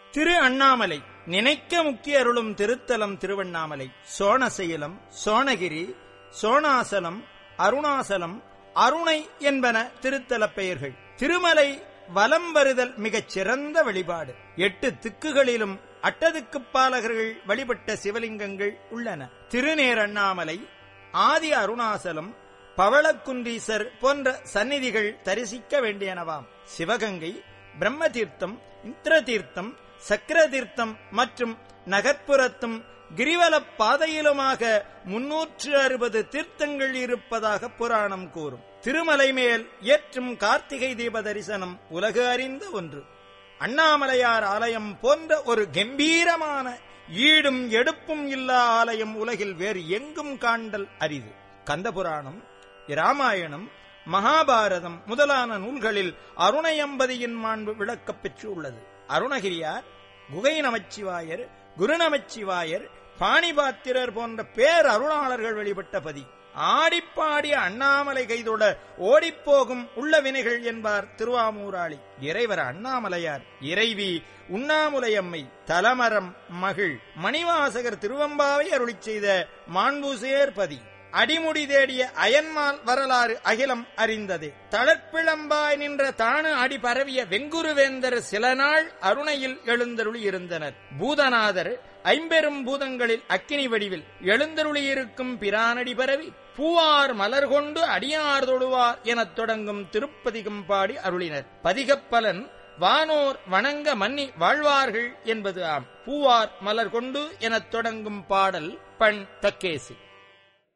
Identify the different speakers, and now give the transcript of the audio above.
Speaker 1: திரு அண்ணாமலை நினைக்க முக்கிய அருளும் திருத்தலம் திருவண்ணாமலை சோணசைலம் சோணகிரி சோணாசலம் அருணாசலம் அருணை என்பன திருத்தலப் பெயர்கள் திருமலை வலம் வருதல் மிகச் சிறந்த வழிபாடு எட்டு திக்குகளிலும் அட்டதுக்குப் பாலகர்கள் வழிபட்ட சிவலிங்கங்கள் உள்ளன திருநேர் அண்ணாமலை ஆதி அருணாசலம் பவளக்குன்றீசர் போன்ற சந்நிதிகள் தரிசிக்க வேண்டியனவாம் சிவகங்கை பிரம்ம தீர்த்தம் இந்திர தீர்த்தம் சக்கர தீர்த்தம் மற்றும் நகர்ப்புறத்தும் கிரிவலப் பாதையிலுமாக முன்னூற்று அறுபது தீர்த்தங்கள் இருப்பதாக புராணம் கூறும் திருமலை மேல் ஏற்றும் கார்த்திகை தீப தரிசனம் உலகு அறிந்த ஒன்று அண்ணாமலையார் ஆலயம் போன்ற ஒரு கம்பீரமான ஈடும் எடுப்பும் இல்லா ஆலயம் உலகில் வேறு எங்கும் காண்டல் அரிது கந்தபுராணம் இராமாயணம் மகாபாரதம் முதலான நூல்களில் அருணையம்பதியின் மாண்பு விளக்கப் பெற்று உள்ளது அருணகிரியார் குகை நமச்சிவாயர் குருநமச்சிவாயர் பாணிபாத்திரர் போன்ற பேர் அருளாளர்கள் வழிபட்ட பதி ஆடிப்பாடிய அண்ணாமலை கைதொட ஓடிப்போகும் உள்ள வினைகள் என்பார் திருவாமூராளி இறைவர் அண்ணாமலையார் இறைவி உண்ணாமுலையம்மை தலமரம் மகிழ் மணிவாசகர் திருவம்பாவை அருளிச் செய்த மாண்புசேர் பதி அடிமுடி தேடிய அயன்மால் வரலாறு அகிலம் அறிந்தது தளர்ப்பிளம்பாய் நின்ற தானு அடி பரவிய வெங்குருவேந்தர் சில நாள் அருணையில் எழுந்தருளி இருந்தனர் பூதநாதர் ஐம்பெரும் பூதங்களில் அக்கினி வடிவில் எழுந்தருளியிருக்கும் பிரானடி பரவி பூவார் மலர் கொண்டு அடியார் தொழுவார் எனத் தொடங்கும் திருப்பதிகம் பாடி அருளினர் பதிகப்பலன் வானோர் வணங்க மன்னி வாழ்வார்கள் என்பது ஆம் பூவார் மலர் கொண்டு எனத் தொடங்கும் பாடல் பண் தக்கேசி